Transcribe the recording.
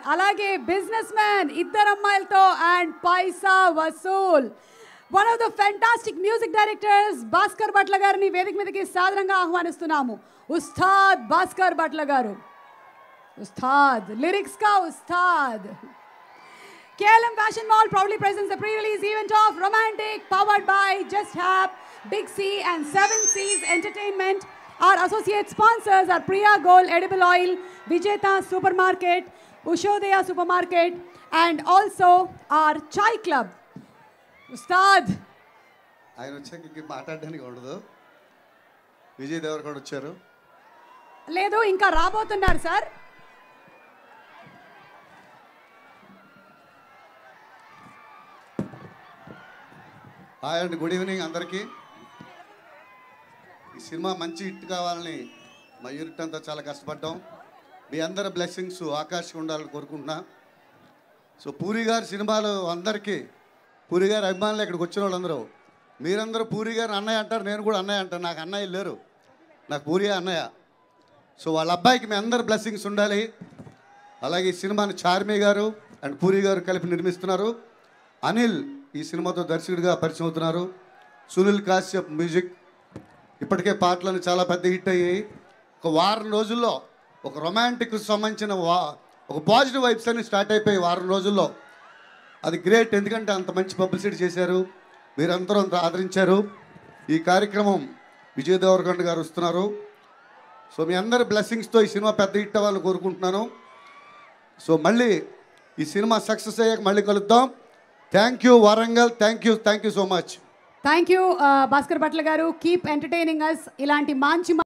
అలాగే business man ఇద్దరు అమ్మాయిలతో and Paisa Vasool one of the fantastic music directors Bhaskar Bhatla గారిని వేదిక మీదకి సాదరంగా ఆహ్వానిస్తున్నాము ఉస్తాద్ భాస్కర్ భట్ల గారు ఉస్తాద్ లిరిక్స్ కా Ustaad KLM Fashion Mall proudly presents the pre-release event of Romantic, powered by Just Hap, Big C, and Seven Seas Entertainment. Our associate sponsors are Priya Gold Edible Oil, Vijeta Supermarket, Ushodaya Supermarket, and also our Chai Club. Ustad, ఆయన వచ్చాక ఇంక మాట్లాడడానికి ఉండదు విజయ్ దేవరకొండ వచ్చారు లేదు ఇంకా రాబోతున్నారు sir hi అండి గుడ్ ఈవినింగ్ అందరికీ ఈ సినిమా మంచి హిట్ కావాలని మా యూనిట్ అంతా చాలా కష్టపడ్డాం మీ అందరి బ్లెస్సింగ్స్ ఆకాశం ఉండాలని కోరుకుంటున్నా సో పూరి గారి సినిమాలు అందరికీ పూరి గారి అభిమానులు ఇక్కడికి వచ్చిన వాళ్ళందరూ మీరందరూ పూరి గారు అన్నయ్య అంటారు నేను కూడా అన్నయ్య అంటాను నాకు అన్నయ్య లేరు నాకు పూరి అన్నయ్య సో వాళ్ళ అబ్బాయికి మీ అందరు బ్లెస్సింగ్స్ ఉండాలి అలాగే ఈ సినిమాని చార్మి గారు అండ్ పూరి గారు కలిపి నిర్మిస్తున్నారు అనిల్ ఈ సినిమాతో దర్శకుడిగా పరిచయం అవుతున్నారు సునీల్ కాశ్యప్ మ్యూజిక్ ఇప్పటికే పాటలను చాలా పెద్ద హిట్ అయ్యాయి ఒక వారం రోజుల్లో ఒక రొమాంటిక్ సంబంధించిన వా ఒక పాజిటివ్ వైబ్స్ అన్ని స్టార్ట్ అయిపోయి వారం రోజుల్లో అది గ్రేట్ ఎందుకంటే అంత మంచి పబ్లిసిటీ చేశారు మీరందరూ అంత ఆదరించారు ఈ కార్యక్రమం విజయ్ దేవరకొండ గారు వస్తున్నారు సో మీ అందరి బ్లెస్సింగ్స్తో ఈ సినిమా పెద్ద హిట్ అవ్వాలని కోరుకుంటున్నాను సో మళ్ళీ ఈ సినిమా సక్సెస్ అయ్యాక మళ్ళీ కలుద్దాం thank you Warangal thank you thank you so much thank you Bhaskar Bhatla garu keep entertaining us ఇలాంటి మంచి